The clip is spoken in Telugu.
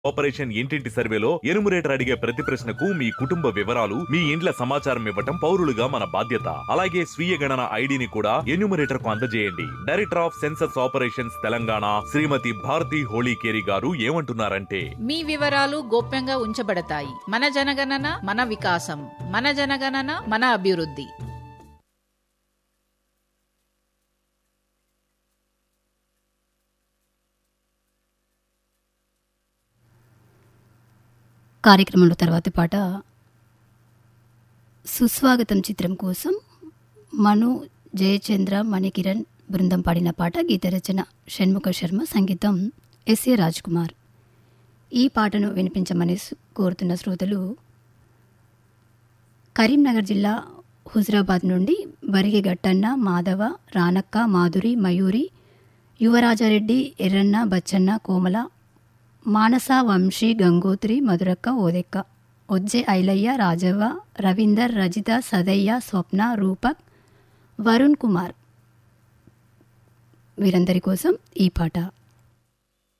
ఆపరేషన్ ఇంటింటి సర్వేలో ఎనుమరేటర్ అడిగే ప్రతి ప్రశ్నకు మీ కుటుంబ వివరాలు మీ ఇండ్ల సమాచారం ఇవ్వటం పౌరులుగా మన బాధ్యత అలాగే స్వీయ గణన ఐడిని కూడా ఎన్యూమరేటర్ కు అందజేయండి director of census operations Telangana Shrimati Bharati Holikeri గారు ఏమంటున్నారంటే మీ వివరాలు గోప్యంగా ఉంచబడతాయి మన జనగణన మన వికాసం మన జనగణన మన అభివృద్ధి కార్యక్రమంలో తర్వాతి పాట సుస్వాగతం చిత్రం కోసం మను జయచంద్ర మణికిరణ్ బృందం పాడిన పాట గీత రచన షణ్ముఖ శర్మ సంగీతం ఎస్ఏ రాజ్ కుమార్ ఈ పాటను వినిపించమని సు- కోరుతున్న శ్రోతలు కరీంనగర్ జిల్లా హుజరాబాద్ నుండి బరిగి గట్టన్న మాధవ రానక్క మాధురి మయూరి యువరాజారెడ్డి ఎర్రన్న బచ్చన్న కోమల మానస వంశీ గంగోత్రి మధురక్క ఓదెక్క ఒజ్జె ఐలయ్య రాజవ్వ రవీందర్ రజిత సదయ్య స్వప్న రూపక్ వరుణ్ కుమార్ వీరందరి కోసం ఈ పాట